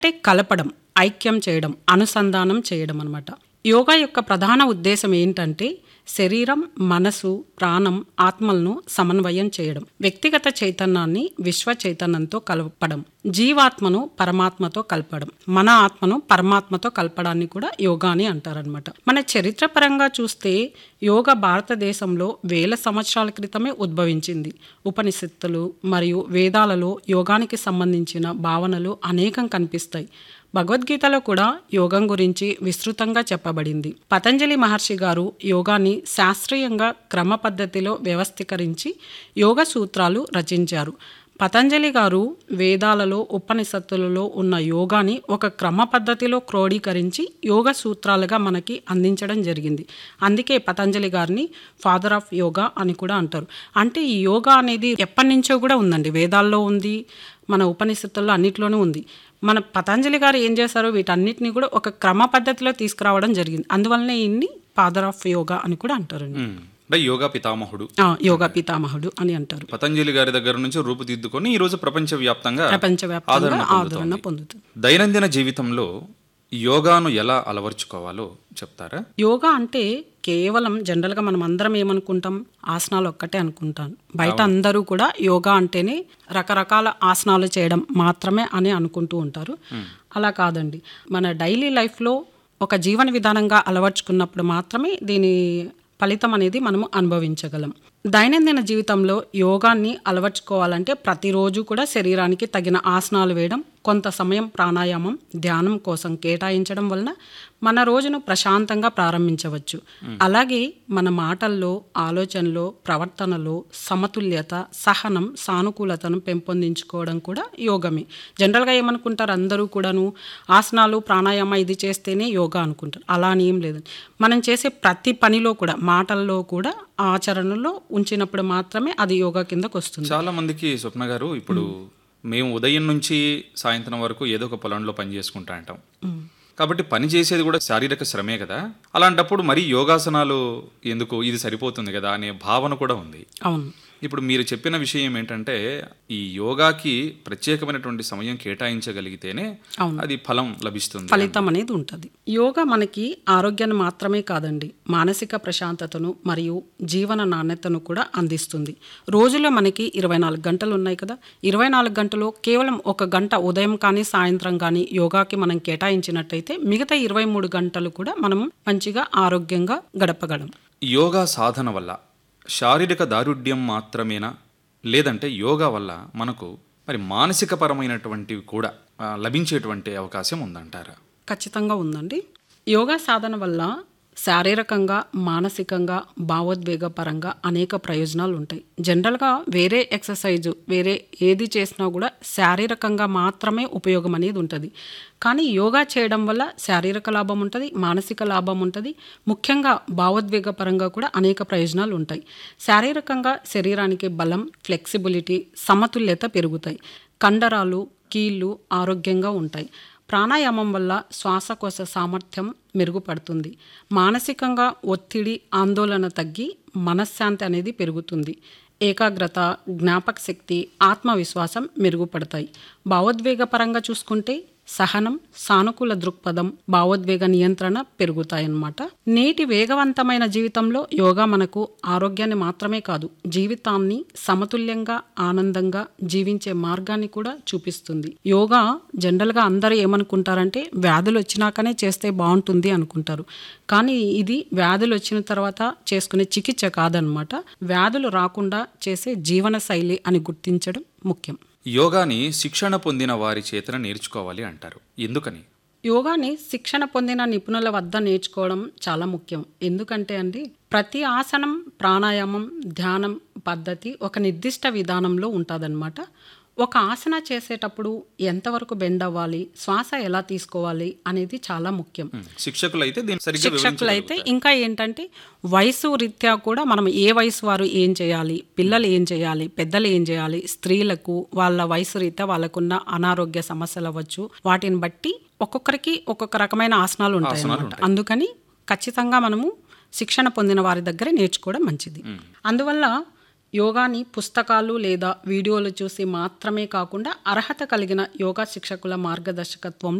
అంటే కలపడం ఐక్యం చేయడం అనుసంధానం చేయడం అనమాట యోగా యొక్క ప్రధాన ఉద్దేశం ఏంటంటే శరీరం మనసు ప్రాణం ఆత్మలను సమన్వయం చేయడం వ్యక్తిగత చైతన్యాన్ని విశ్వ చైతన్యంతో కలపడం జీవాత్మను పరమాత్మతో కలపడం మన ఆత్మను పరమాత్మతో కలపడాన్ని కూడా యోగా అని అంటారనమాట మన చరిత్ర పరంగా చూస్తే యోగా భారతదేశంలో వేల సంవత్సరాల క్రితమే ఉద్భవించింది ఉపనిషత్తులు మరియు వేదాలలో యోగానికి సంబంధించిన భావనలు అనేకం కనిపిస్తాయి భగవద్గీతలో కూడా యోగం గురించి విస్తృతంగా చెప్పబడింది పతంజలి మహర్షి గారు యోగాన్ని శాస్త్రీయంగా క్రమ పద్ధతిలో వ్యవస్థీకరించి యోగ సూత్రాలు రచించారు పతంజలి గారు వేదాలలో ఉపనిషత్తులలో ఉన్న యోగాని ఒక క్రమ పద్ధతిలో క్రోడీకరించి యోగ సూత్రాలుగా మనకి అందించడం జరిగింది అందుకే పతంజలి గారిని ఫాదర్ ఆఫ్ యోగా అని కూడా అంటారు అంటే ఈ యోగా అనేది ఎప్పటి నుంచో కూడా ఉందండి వేదాల్లో ఉంది మన ఉపనిషత్తుల్లో అన్నిట్లోనూ ఉంది మన పతంజలి గారు ఏం చేశారో వీటన్నిటిని కూడా ఒక క్రమ పద్ధతిలో తీసుకురావడం జరిగింది అందువల్లనే ఇన్ని ఫాదర్ ఆఫ్ యోగా అని కూడా అంటారండి ఉమ్. అంటే యోగా పితామహుడు ఆ, యోగా పితామహుడు అని అంటారు పతంజలి గారి దగ్గర నుంచి రూపుదిద్దుకొని ఈ రోజు ప్రపంచవ్యాప్తంగా ప్రపంచవ్యాప్తంగా ఆదరణ ఆదరణ పొందుతోంది. పొందుతుంది దైనందిన జీవితంలో యోగాను ఎలా అలవర్చుకోవాలో చెప్తారా యోగా అంటే కేవలం జనరల్గా మనం అందరం ఏమనుకుంటాం ఆసనాలు ఒక్కటే అనుకుంటాం బయట అందరూ కూడా యోగా అంటేనే రకరకాల ఆసనాలు చేయడం మాత్రమే అని అనుకుంటూ ఉంటారు అలా కాదండి మన డైలీ లైఫ్లో ఒక జీవన విధానంగా అలవర్చుకున్నప్పుడు మాత్రమే దీని ఫలితం అనేది మనము అనుభవించగలం దైనందిన జీవితంలో యోగాన్ని అలవర్చుకోవాలంటే ప్రతిరోజు కూడా శరీరానికి తగిన ఆసనాలు వేయడం కొంత సమయం ప్రాణాయామం ధ్యానం కోసం కేటాయించడం వలన మన రోజును ప్రశాంతంగా ప్రారంభించవచ్చు అలాగే మన మాటల్లో ఆలోచనలో ప్రవర్తనలో సమతుల్యత సహనం సానుకూలతను పెంపొందించుకోవడం కూడా యోగమే జనరల్గా ఏమనుకుంటారు అందరూ కూడాను ఆసనాలు ప్రాణాయామ ఇది చేస్తేనే యోగా అనుకుంటారు అలా అని ఏం లేదు మనం చేసే ప్రతి పనిలో కూడా మాటల్లో కూడా ఆచరణలో ఉంచినప్పుడు మాత్రమే అది యోగా కిందకు వస్తుంది చాలా మందికి స్వప్న గారు ఇప్పుడు మేము ఉదయం నుంచి సాయంత్రం వరకు ఏదో ఒక పొలంలో పని చేసుకుంటా అంటాం కాబట్టి పని చేసేది కూడా శారీరక శ్రమే కదా అలాంటప్పుడు మరీ యోగాసనాలు ఎందుకు ఇది సరిపోతుంది కదా అనే భావన కూడా ఉంది అవును ఇప్పుడు మీరు చెప్పిన విషయం ఏంటంటే ఈ యోగాకి ప్రత్యేకమైనటువంటి సమయం కేటాయించగలిగితేనే అవును. అది ఫలం లభిస్తుంది ఫలితం అనేది ఉంటుంది యోగా మనకి ఆరోగ్యాన్ని మాత్రమే కాదండి మానసిక ప్రశాంతతను మరియు జీవన నాణ్యతను కూడా అందిస్తుంది రోజులో మనకి ఇరవై నాలుగు గంటలు ఉన్నాయి కదా ఇరవై నాలుగు గంటలు కేవలం ఒక గంట ఉదయం కానీ సాయంత్రం కానీ యోగాకి మనం కేటాయించినట్టయితే మిగతా ఇరవై మూడు గంటలు కూడా మనం మంచిగా ఆరోగ్యంగా గడపగలం యోగా సాధన వల్ల శారీరక దారుఢ్యం మాత్రమేనా లేదంటే యోగా వల్ల మనకు మరి మానసిక పరమైనటువంటివి కూడా ఆ, లభించేటువంటి అవకాశం ఉందంటారా ఖచ్చితంగా ఉందండి యోగా సాధన వల్ల శారీరకంగా మానసికంగా భావోద్వేగ పరంగా అనేక ప్రయోజనాలు ఉంటాయి జనరల్గా వేరే ఎక్సర్సైజ్ వేరే ఏది చేసినా కూడా శారీరకంగా మాత్రమే ఉపయోగం అనేది ఉంటుంది కానీ యోగా చేయడం వల్ల శారీరక లాభం ఉంటుంది మానసిక లాభం ఉంటుంది ముఖ్యంగా భావోద్వేగ పరంగా కూడా అనేక ప్రయోజనాలు ఉంటాయి శారీరకంగా శరీరానికి బలం ఫ్లెక్సిబిలిటీ సమతుల్యత పెరుగుతాయి కండరాలు కీళ్ళు ఆరోగ్యంగా ఉంటాయి ప్రాణాయామం వల్ల శ్వాసకోశ సామర్థ్యం మెరుగుపడుతుంది మానసికంగా ఒత్తిడి ఆందోళన తగ్గి మనశ్శాంతి అనేది పెరుగుతుంది ఏకాగ్రత జ్ఞాపక శక్తి ఆత్మవిశ్వాసం మెరుగుపడతాయి భావోద్వేగ పరంగా చూసుకుంటే సహనం సానుకూల దృక్పథం భావోద్వేగ నియంత్రణ పెరుగుతాయన్నమాట నేటి వేగవంతమైన జీవితంలో యోగా మనకు ఆరోగ్యాన్ని మాత్రమే కాదు జీవితాన్ని సమతుల్యంగా ఆనందంగా జీవించే మార్గాన్ని కూడా చూపిస్తుంది యోగా జనరల్గా అందరూ ఏమనుకుంటారంటే వ్యాధులు వచ్చినాకనే చేస్తే బాగుంటుంది అనుకుంటారు కానీ ఇది వ్యాధులు వచ్చిన తర్వాత చేసుకునే చికిత్స కాదనమాట వ్యాధులు రాకుండా చేసే జీవన శైలి అని గుర్తించడం ముఖ్యం యోగాని శిక్షణ పొందిన వారి చేతన నేర్చుకోవాలి అంటారు ఎందుకని యోగాని శిక్షణ పొందిన నిపుణుల వద్ద నేర్చుకోవడం చాలా ముఖ్యం ఎందుకంటే అండి ప్రతి ఆసనం ప్రాణాయామం ధ్యానం పద్ధతి ఒక నిర్దిష్ట విధానంలో ఉంటుందన్నమాట ఒక ఆసన చేసేటప్పుడు ఎంతవరకు బెండ్ అవ్వాలి శ్వాస ఎలా తీసుకోవాలి అనేది చాలా ముఖ్యం ఉమ్, శిక్షకులు అయితే దీన్ని సరిగ్గా శిక్షకులు అయితే ఇంకా ఏంటంటే వయసు రీత్యా కూడా మనం ఏ వయసు వారు ఏం చేయాలి పిల్లలు ఏం చేయాలి పెద్దలు ఏం చేయాలి స్త్రీలకు వాళ్ళ వయసు రీత్యా వాళ్ళకున్న అనారోగ్య సమస్యలు అవ్వచ్చు వాటిని బట్టి ఒక్కొక్కరికి ఒక్కొక్క రకమైన ఆసనాలు ఉంటాయి అన్నమాట అందుకని ఖచ్చితంగా మనము శిక్షణ పొందిన వారి దగ్గర నేర్చుకోవడం మంచిది అందువల్ల యోగాని పుస్తకాలు లేదా వీడియోలు చూసి మాత్రమే కాకుండా అర్హత కలిగిన యోగా శిక్షకుల మార్గదర్శకత్వంలో